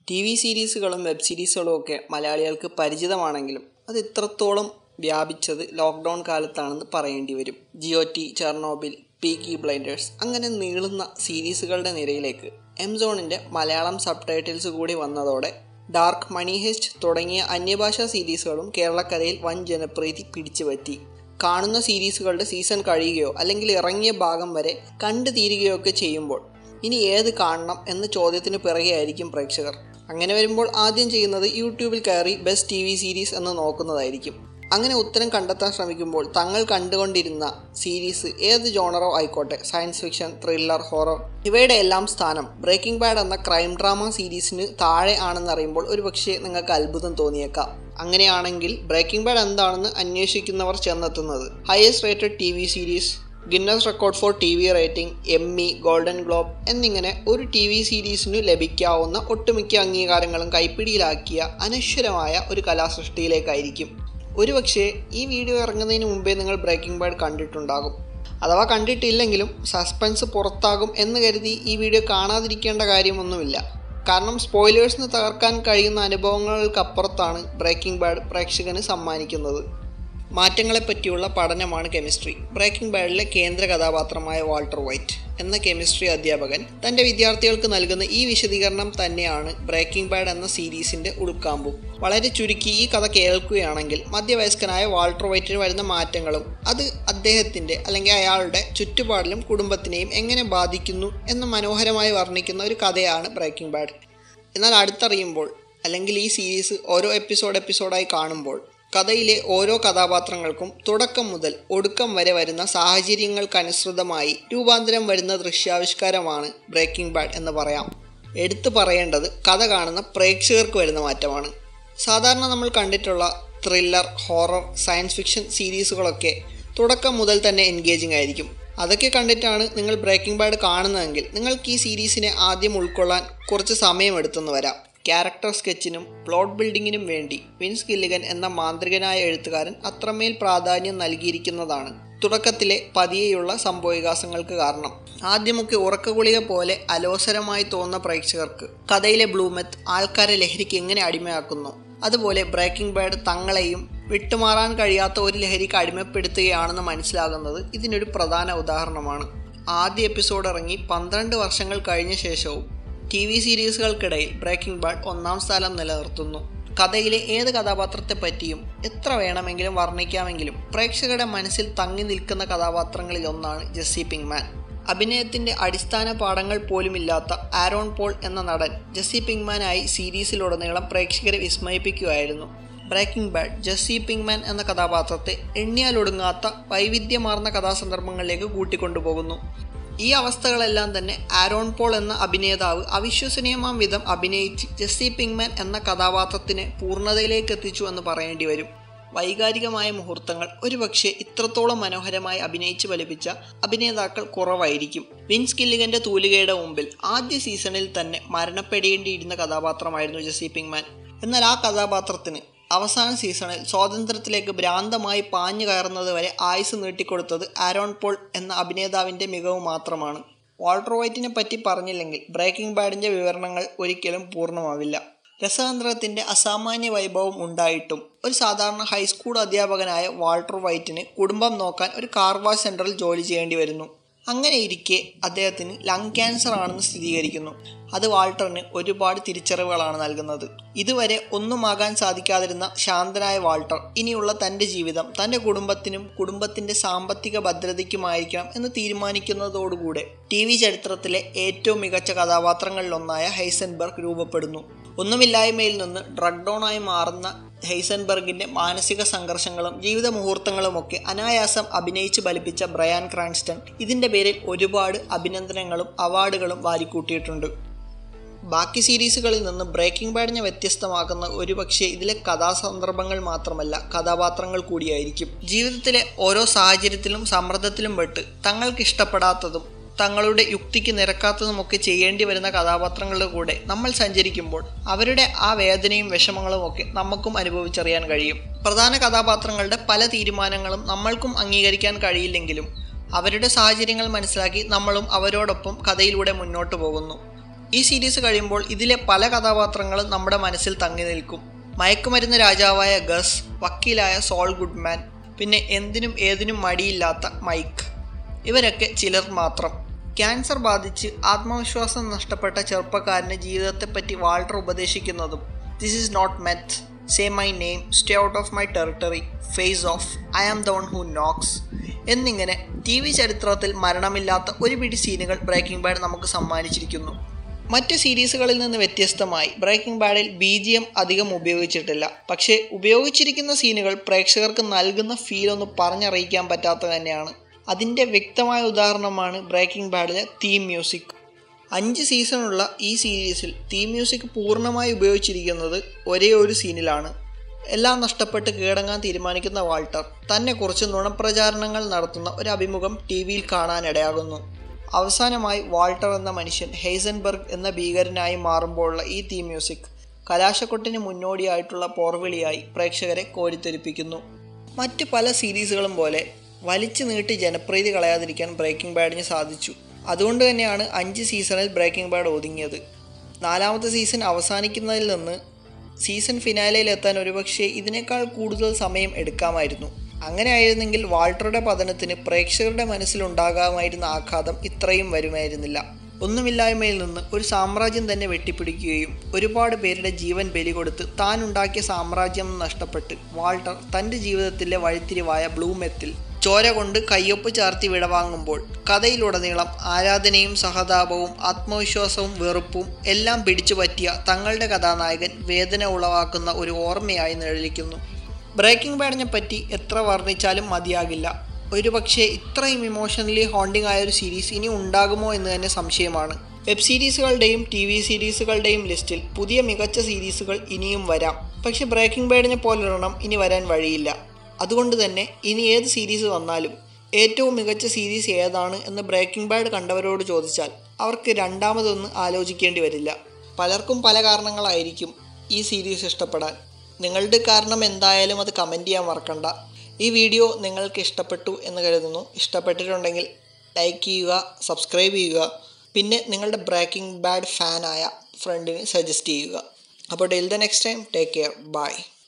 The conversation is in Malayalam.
ടി വി സീരീസുകളും വെബ് സീരീസുകളും ഒക്കെ മലയാളികൾക്ക് പരിചിതമാണെങ്കിലും അത് ഇത്രത്തോളം വ്യാപിച്ചത് ലോക്ക്ഡൗൺ കാലത്താണെന്ന് പറയേണ്ടി വരും G O T Chernobyl Peaky Blinders അങ്ങനെ നീളുന്ന സീരീസുകളുടെ നിരയിലേക്ക് എം സോണിൻ്റെ മലയാളം സബ് ടൈറ്റിൽസ് കൂടി വന്നതോടെ ഡാർക്ക് മണി ഹെസ്റ്റ് തുടങ്ങിയ അന്യഭാഷാ സീരീസുകളും കേരളക്കരയിൽ വൻ ജനപ്രീതി പിടിച്ചുപറ്റി കാണുന്ന സീരീസുകളുടെ സീസൺ കഴിയുകയോ അല്ലെങ്കിൽ ഇറങ്ങിയ ഭാഗം വരെ കണ്ടു തീരുകയോ ഒക്കെ ചെയ്യുമ്പോൾ ഇനി ഏത് കാണണം എന്ന ചോദ്യത്തിന് പിറകെയായിരിക്കും പ്രേക്ഷകർ അങ്ങനെ വരുമ്പോൾ ആദ്യം ചെയ്യുന്നത് യൂട്യൂബിൽ കയറി ബെസ്റ്റ് ടി വി സീരീസ് എന്ന് നോക്കുന്നതായിരിക്കും അങ്ങനെ ഉത്തരം കണ്ടെത്താൻ ശ്രമിക്കുമ്പോൾ തങ്ങൾ കണ്ടുകൊണ്ടിരുന്ന സീരീസ് ഏത് ജോണറോ ആയിക്കോട്ടെ സയൻസ് ഫിക്ഷൻ ത്രില്ലർ ഹൊറർ ഇവയുടെ എല്ലാം സ്ഥാനം ബ്രേക്കിംഗ് ബാഡ് എന്ന ക്രൈം ഡ്രാമ സീരീസിന് താഴെ ആണെന്നറിയുമ്പോൾ ഒരുപക്ഷെ നിങ്ങൾക്ക് അത്ഭുതം തോന്നിയേക്കാം അങ്ങനെയാണെങ്കിൽ ബ്രേക്കിംഗ് ബാഡ് എന്താണെന്ന് അന്വേഷിക്കുന്നവർ ചെന്നെത്തുന്നത് highest rated T V series Guinness record for T V rating Emmy Golden Globe എന്നിങ്ങനെ ഒരു ടി വി സീരീസിനു ലഭിക്കാവുന്ന ഒട്ടുമിക്ക അംഗീകാരങ്ങളും കൈപ്പിടിയിലാക്കിയ അനശ്വരമായ ഒരു കലാസൃഷ്ടിയിലേക്കായിരിക്കും ഒരുപക്ഷെ ഈ വീഡിയോ ഇറങ്ങുന്നതിന് മുമ്പേ നിങ്ങൾ ബ്രേക്കിംഗ് ബാഡ് കണ്ടിട്ടുണ്ടാകും അഥവാ കണ്ടിട്ടില്ലെങ്കിലും സസ്പെൻസ് പുറത്താകും എന്ന് കരുതി ഈ വീഡിയോ കാണാതിരിക്കേണ്ട കാര്യമൊന്നുമില്ല കാരണം സ്പോയിലേഴ്സിന് തകർക്കാൻ കഴിയുന്ന അനുഭവങ്ങൾക്കപ്പുറത്താണ് ബ്രേക്കിംഗ് ബാഡ് പ്രേക്ഷകന് സമ്മാനിക്കുന്നത് മാറ്റങ്ങളെപ്പറ്റിയുള്ള പഠനമാണ് കെമിസ്ട്രി ബ്രേക്കിംഗ് ബാഡിലെ കേന്ദ്ര കഥാപാത്രമായ വാൾട്ടർ വൈറ്റ് എന്ന കെമിസ്ട്രി അധ്യാപകൻ തൻ്റെ വിദ്യാർത്ഥികൾക്ക് നൽകുന്ന ഈ വിശദീകരണം തന്നെയാണ് ബ്രേക്കിംഗ് ബാഡ് എന്ന സീരീസിൻ്റെ ഉൾക്കാമ്പും വളരെ ചുരുക്കി ഈ കഥ കേൾക്കുകയാണെങ്കിൽ മധ്യവയസ്കനായ വാൾട്ടർ വൈറ്റിന് വരുന്ന മാറ്റങ്ങളും അത് അദ്ദേഹത്തിൻ്റെ അല്ലെങ്കിൽ അയാളുടെ ചുറ്റുപാടിലും കുടുംബത്തിനെയും എങ്ങനെ ബാധിക്കുന്നു എന്ന് മനോഹരമായി വർണ്ണിക്കുന്ന ഒരു കഥയാണ് ബ്രേക്കിംഗ് ബാഡ് എന്നാൽ അടുത്തറിയുമ്പോൾ അല്ലെങ്കിൽ ഈ സീരീസ് ഓരോ എപ്പിസോഡ് എപ്പിസോഡായി കാണുമ്പോൾ കഥയിലെ ഓരോ കഥാപാത്രങ്ങൾക്കും തുടക്കം മുതൽ ഒടുക്കം വരെ വരുന്ന സാഹചര്യങ്ങൾക്കനുസൃതമായി രൂപാന്തരം വരുന്ന ദൃശ്യാവിഷ്കാരമാണ് ബ്രേക്കിംഗ് ബാഡ് എന്ന് പറയാം എടുത്തു പറയേണ്ടത് കഥ കാണുന്ന പ്രേക്ഷകർക്ക് വരുന്ന മാറ്റമാണ് സാധാരണ നമ്മൾ കണ്ടിട്ടുള്ള ത്രില്ലർ ഹൊറർ സയൻസ് ഫിക്ഷൻ സീരീസുകളൊക്കെ തുടക്കം മുതൽ തന്നെ എൻഗേജിങ് ആയിരിക്കും അതൊക്കെ കണ്ടിട്ടാണ് നിങ്ങൾ ബ്രേക്കിംഗ് ബാഡ് കാണുന്നതെങ്കിൽ നിങ്ങൾക്ക് ഈ സീരീസിനെ ആദ്യം ഉൾക്കൊള്ളാൻ കുറച്ച് സമയമെടുത്തെന്ന് വരാം ക്യാരക്ടർ സ്കെച്ചിനും പ്ലോട്ട് ബിൽഡിങ്ങിനും വേണ്ടി വിൻസ് ഗില്ലിഗൻ എന്ന മാന്ത്രികനായ എഴുത്തുകാരൻ അത്രമേൽ പ്രാധാന്യം നൽകിയിരിക്കുന്നതാണ് തുടക്കത്തിലെ പതിയെയുള്ള സംഭവവികാസങ്ങൾക്ക് കാരണം ആദ്യമൊക്കെ ഉറക്കഗുളിക പോലെ അലോസരമായി തോന്നുന്ന പ്രേക്ഷകർക്ക് കഥയിലെ ബ്ലൂമെത്ത് ആൾക്കാരെ ലഹരിക്ക് എങ്ങനെ അടിമയാക്കുന്നു അതുപോലെ ബ്രേക്കിംഗ് ബാഡ് തങ്ങളെയും വിട്ടുമാറാൻ കഴിയാത്ത ഒരു ലഹരിക്ക് അടിമപ്പെടുത്തുകയാണെന്ന് മനസ്സിലാകുന്നത് ഇതിനൊരു പ്രധാന ഉദാഹരണമാണ് ആദ്യ എപ്പിസോഡ് ഇറങ്ങി പന്ത്രണ്ട് വർഷങ്ങൾ കഴിഞ്ഞ ശേഷവും ടി വി സീരീസുകൾക്കിടയിൽ ബ്രേക്കിംഗ് ബാഡ് ഒന്നാം സ്ഥാനം നിലനിർത്തുന്നു കഥയിലെ ഏത് കഥാപാത്രത്തെ പറ്റിയും എത്ര വേണമെങ്കിലും വർണ്ണിക്കാമെങ്കിലും പ്രേക്ഷകരുടെ മനസ്സിൽ തങ്ങി നിൽക്കുന്ന കഥാപാത്രങ്ങളിൽ ഒന്നാണ് ജെസ്സി പിങ്മാൻ അഭിനയത്തിന്റെ അടിസ്ഥാന പാഠങ്ങൾ പോലുമില്ലാത്ത ആരോൺ പോൾ എന്ന നടൻ ജെസ്സി പിങ്മാനായി സീരീസിലുടനീളം പ്രേക്ഷകരെ വിസ്മയിപ്പിക്കുകയായിരുന്നു ബ്രേക്കിംഗ് ബാഡ് ജെസ്സി പിങ്മാൻ എന്ന കഥാപാത്രത്തെ എണ്ണിയാലൊടുങ്ങാത്ത വൈവിധ്യമാർന്ന കഥാസന്ദർഭങ്ങളിലേക്ക് കൂട്ടിക്കൊണ്ടുപോകുന്നു ഈ അവസ്ഥകളെല്ലാം തന്നെ ആരോൺ പോൾ എന്ന അഭിനേതാവ് അവിശ്വസനീയമാം വിധം അഭിനയിച്ച് ജെസ്സി പിങ്മാൻ എന്ന കഥാപാത്രത്തിനെ പൂർണ്ണതയിലേക്ക് എത്തിച്ചു എന്ന് പറയേണ്ടി വരും വൈകാരികമായ മുഹൂർത്തങ്ങൾ ഒരുപക്ഷെ ഇത്രത്തോളം മനോഹരമായി അഭിനയിച്ച് ഫലിപ്പിച്ച അഭിനേതാക്കൾ കുറവായിരിക്കും വിൻസ് കില്ലിഗന്റെ തൂലികയുടെ മുമ്പിൽ ആദ്യ സീസണിൽ തന്നെ മരണപ്പെടേണ്ടിയിരുന്ന കഥാപാത്രമായിരുന്നു ജെസ്സി പിങ്മാൻ എന്നാൽ ആ കഥാപാത്രത്തിന് അവസാന സീസണിൽ സ്വാതന്ത്ര്യത്തിലേക്ക് ഭ്രാന്തമായി പാഞ്ഞു കയറുന്നത് വരെ ആയുസ് നീട്ടിക്കൊടുത്തത് ആരോൺ പോൾ എന്ന അഭിനേതാവിൻ്റെ മികവ് മാത്രമാണ് വാൾട്ടർ വൈറ്റിനെ പറ്റി പറഞ്ഞില്ലെങ്കിൽ ബ്രേക്കിംഗ് ബാഡിൻ്റെ വിവരണങ്ങൾ ഒരിക്കലും പൂർണ്ണമാവില്ല രസതന്ത്രത്തിൻ്റെ അസാമാന്യ വൈഭവം ഉണ്ടായിട്ടും ഒരു സാധാരണ ഹൈസ്കൂൾ അധ്യാപകനായ വാൾട്ടർ വൈറ്റിന് കുടുംബം നോക്കാൻ ഒരു കാർവാഷ് സെൻറ്ററിൽ ജോലി ചെയ്യേണ്ടി വരുന്നു അങ്ങനെ ഇരിക്കെ അദ്ദേഹത്തിന് ലങ് ക്യാൻസർ ആണെന്ന് സ്ഥിരീകരിക്കുന്നു അത് വാൾട്ടറിന് ഒരുപാട് തിരിച്ചറിവുകളാണ് നൽകുന്നത് ഇതുവരെ ഒന്നുമാകാൻ സാധിക്കാതിരുന്ന ശാന്തനായ വാൾട്ടർ ഇനിയുള്ള തൻ്റെ ജീവിതം തൻ്റെ കുടുംബത്തിനും കുടുംബത്തിൻ്റെ സാമ്പത്തിക ഭദ്രതയ്ക്കുമായിരിക്കണം എന്ന് തീരുമാനിക്കുന്നതോടുകൂടെ ടി വി ചരിത്രത്തിലെ ഏറ്റവും മികച്ച കഥാപാത്രങ്ങളിലൊന്നായ ഹൈസൻബർഗ് രൂപപ്പെടുന്നു ഒന്നുമില്ലായ്മയിൽ നിന്ന് ഡ്രഗ് ഡൗണായി മാറുന്ന ഹെയ്സൻബർഗിന്റെ മാനസിക സംഘർഷങ്ങളും ജീവിത മുഹൂർത്തങ്ങളുമൊക്കെ അനായാസം അഭിനയിച്ച് ഫലിപ്പിച്ച ബ്രയാൻ ക്രാൻസ്റ്റൺ ഇതിന്റെ പേരിൽ ഒരുപാട് അഭിനന്ദനങ്ങളും അവാർഡുകളും വാരിക്കൂട്ടിയിട്ടുണ്ട് ബാക്കി സീരീസുകളിൽ നിന്ന് ബ്രേക്കിംഗ് ബാഡിനെ വ്യത്യസ്തമാക്കുന്ന ഒരുപക്ഷെ ഇതിലെ കഥാസന്ദർഭങ്ങൾ മാത്രമല്ല കഥാപാത്രങ്ങൾ കൂടിയായിരിക്കും ജീവിതത്തിലെ ഓരോ സാഹചര്യത്തിലും സമ്മർദ്ദത്തിലും പെട്ട് തങ്ങൾക്ക് ഇഷ്ടപ്പെടാത്തതും തങ്ങളുടെ യുക്തിക്ക് നിരക്കാത്തതുമൊക്കെ ചെയ്യേണ്ടി വരുന്ന കഥാപാത്രങ്ങളുടെ കൂടെ നമ്മൾ സഞ്ചരിക്കുമ്പോൾ അവരുടെ ആ വേദനയും വിഷമങ്ങളും ഒക്കെ നമുക്കും അനുഭവിച്ചറിയാൻ കഴിയും പ്രധാന കഥാപാത്രങ്ങളുടെ പല തീരുമാനങ്ങളും നമ്മൾക്കും അംഗീകരിക്കാൻ കഴിയില്ലെങ്കിലും അവരുടെ സാഹചര്യങ്ങൾ മനസ്സിലാക്കി നമ്മളും അവരോടൊപ്പം കഥയിലൂടെ മുന്നോട്ട് പോകുന്നു ഈ സീരീസ് കഴിയുമ്പോൾ ഇതിലെ പല കഥാപാത്രങ്ങളും നമ്മുടെ മനസ്സിൽ തങ്ങി നിൽക്കും മയക്കുമരുന്ന് രാജാവായ ഗസ് വക്കീലായ സോൾ ഗുഡ്മാൻ പിന്നെ എന്തിനും ഏതിനും മടിയില്ലാത്ത മൈക്ക് ഇവരൊക്കെ ചിലർ മാത്രം ക്യാൻസർ ബാധിച്ച് ആത്മവിശ്വാസം നഷ്ടപ്പെട്ട ചെറുപ്പക്കാരന് ജീവിതത്തെപ്പറ്റി വാൾട്ടർ ഉപദേശിക്കുന്നതും this is not meth say my name stay out of my territory face off I am the one who knocks എന്നിങ്ങനെ ടി വി ചരിത്രത്തിൽ മരണമില്ലാത്ത ഒരു പിടി സീനുകൾ ബ്രേക്കിംഗ് ബാഡ് നമുക്ക് സമ്മാനിച്ചിരിക്കുന്നു മറ്റ് സീരീസുകളിൽ നിന്ന് വ്യത്യസ്തമായി ബ്രേക്കിംഗ് ബാഡിൽ ബി ജി എം അധികം ഉപയോഗിച്ചിട്ടില്ല പക്ഷേ ഉപയോഗിച്ചിരിക്കുന്ന സീനുകൾ പ്രേക്ഷകർക്ക് നൽകുന്ന ഫീൽ ഒന്ന് പറഞ്ഞറിയിക്കാൻ പറ്റാത്ത തന്നെയാണ് അതിൻ്റെ വ്യക്തമായ ഉദാഹരണമാണ് ബ്രേക്കിംഗ് ബാഡിലെ തീം മ്യൂസിക് അഞ്ച് സീസണുള്ള ഈ സീരീസിൽ തീം മ്യൂസിക് പൂർണ്ണമായി ഉപയോഗിച്ചിരിക്കുന്നത് ഒരേ ഒരു സീനിലാണ് എല്ലാം നഷ്ടപ്പെട്ട് കീഴടങ്ങാൻ തീരുമാനിക്കുന്ന വാൾട്ടർ തന്നെക്കുറിച്ച് നുണപ്രചാരണങ്ങൾ നടത്തുന്ന ഒരു അഭിമുഖം ടി വിയിൽ കാണാനിടയാകുന്നു അവസാനമായി വാൾട്ടർ എന്ന മനുഷ്യൻ ഹെയ്സൻബർഗ് എന്ന ഭീകരനായി മാറുമ്പോഴുള്ള ഈ തീം മ്യൂസിക് കലാശക്കൊട്ടിന് മുന്നോടിയായിട്ടുള്ള പോർവിളിയായി പ്രേക്ഷകരെ കോരിത്തെരിപ്പിക്കുന്നു മറ്റ് പല സീരീസുകളും പോലെ വലിച്ചു നീട്ടി ജനപ്രീതി കളയാതിരിക്കാൻ ബ്രേക്കിംഗ് ബാഡിന് സാധിച്ചു അതുകൊണ്ട് തന്നെയാണ് അഞ്ച് സീസണിൽ ബ്രേക്കിംഗ് ബാഡ് ഒതുങ്ങിയത് നാലാമത്തെ സീസൺ അവസാനിക്കുന്നതിൽ നിന്ന് സീസൺ ഫിനാലയിൽ എത്താൻ ഒരുപക്ഷെ ഇതിനേക്കാൾ കൂടുതൽ സമയം എടുക്കാമായിരുന്നു അങ്ങനെ ആയിരുന്നെങ്കിൽ വാൾട്ടറുടെ പതനത്തിന് പ്രേക്ഷകരുടെ മനസ്സിലുണ്ടാകാമായിരുന്ന ആഘാതം ഇത്രയും വരുമായിരുന്നില്ല ഒന്നുമില്ലായ്മയിൽ നിന്ന് ഒരു സാമ്രാജ്യം തന്നെ വെട്ടിപ്പിടിക്കുകയും ഒരുപാട് പേരുടെ ജീവൻ ബലി കൊടുത്ത് താൻ ഉണ്ടാക്കിയ സാമ്രാജ്യം നഷ്ടപ്പെട്ട് വാൾട്ടർ തൻ്റെ ജീവിതത്തിലെ വഴിത്തിരിവായ ബ്ലൂമെത്തിൽ ചോര കൊണ്ട് കയ്യൊപ്പ് ചാർത്തി വിടവാങ്ങുമ്പോൾ കഥയിലുടനീളം ആരാധനയും സഹതാപവും ആത്മവിശ്വാസവും വെറുപ്പും എല്ലാം പിടിച്ചു പറ്റിയ തങ്ങളുടെ കഥാനായകൻ വേദന ഉളവാക്കുന്ന ഒരു ഓർമ്മയായി നിഴലിക്കുന്നു ബ്രേക്കിംഗ് ബാഡിനെ പറ്റി എത്ര വർണ്ണിച്ചാലും മതിയാകില്ല ഒരുപക്ഷെ ഇത്രയും ഇമോഷണലി ഹോണ്ടിങ് ആയ ഒരു സീരീസ് ഇനി ഉണ്ടാകുമോ എന്ന് തന്നെ സംശയമാണ് വെബ് സീരീസുകളുടെയും ടി വി സീരീസുകളുടെയും ലിസ്റ്റിൽ പുതിയ മികച്ച സീരീസുകൾ ഇനിയും വരാം പക്ഷെ ബ്രേക്കിംഗ് ബാഡിനെ പോലൊരെണ്ണം ഇനി വരാൻ വഴിയില്ല അതുകൊണ്ട് തന്നെ ഇനി ഏത് സീരീസ് വന്നാലും ഏറ്റവും മികച്ച സീരീസ് ഏതാണ് എന്ന് ബ്രേക്കിംഗ് ബാഡ് കണ്ടവരോട് ചോദിച്ചാൽ അവർക്ക് രണ്ടാമതൊന്ന് ആലോചിക്കേണ്ടി വരില്ല പലർക്കും പല കാരണങ്ങളായിരിക്കും ഈ സീരീസ് ഇഷ്ടപ്പെടാൻ നിങ്ങളുടെ കാരണം എന്തായാലും അത് കമൻറ്റ് ചെയ്യാൻ മറക്കണ്ട ഈ വീഡിയോ നിങ്ങൾക്ക് ഇഷ്ടപ്പെട്ടു എന്ന് കരുതുന്നു ഇഷ്ടപ്പെട്ടിട്ടുണ്ടെങ്കിൽ ലൈക്ക് ചെയ്യുക സബ്സ്ക്രൈബ് ചെയ്യുക പിന്നെ നിങ്ങളുടെ ബ്രേക്കിംഗ് ബാഡ് ഫാനായ ഫ്രണ്ടിന് സജസ്റ്റ് ചെയ്യുക അപ്പോൾ till the next time take care by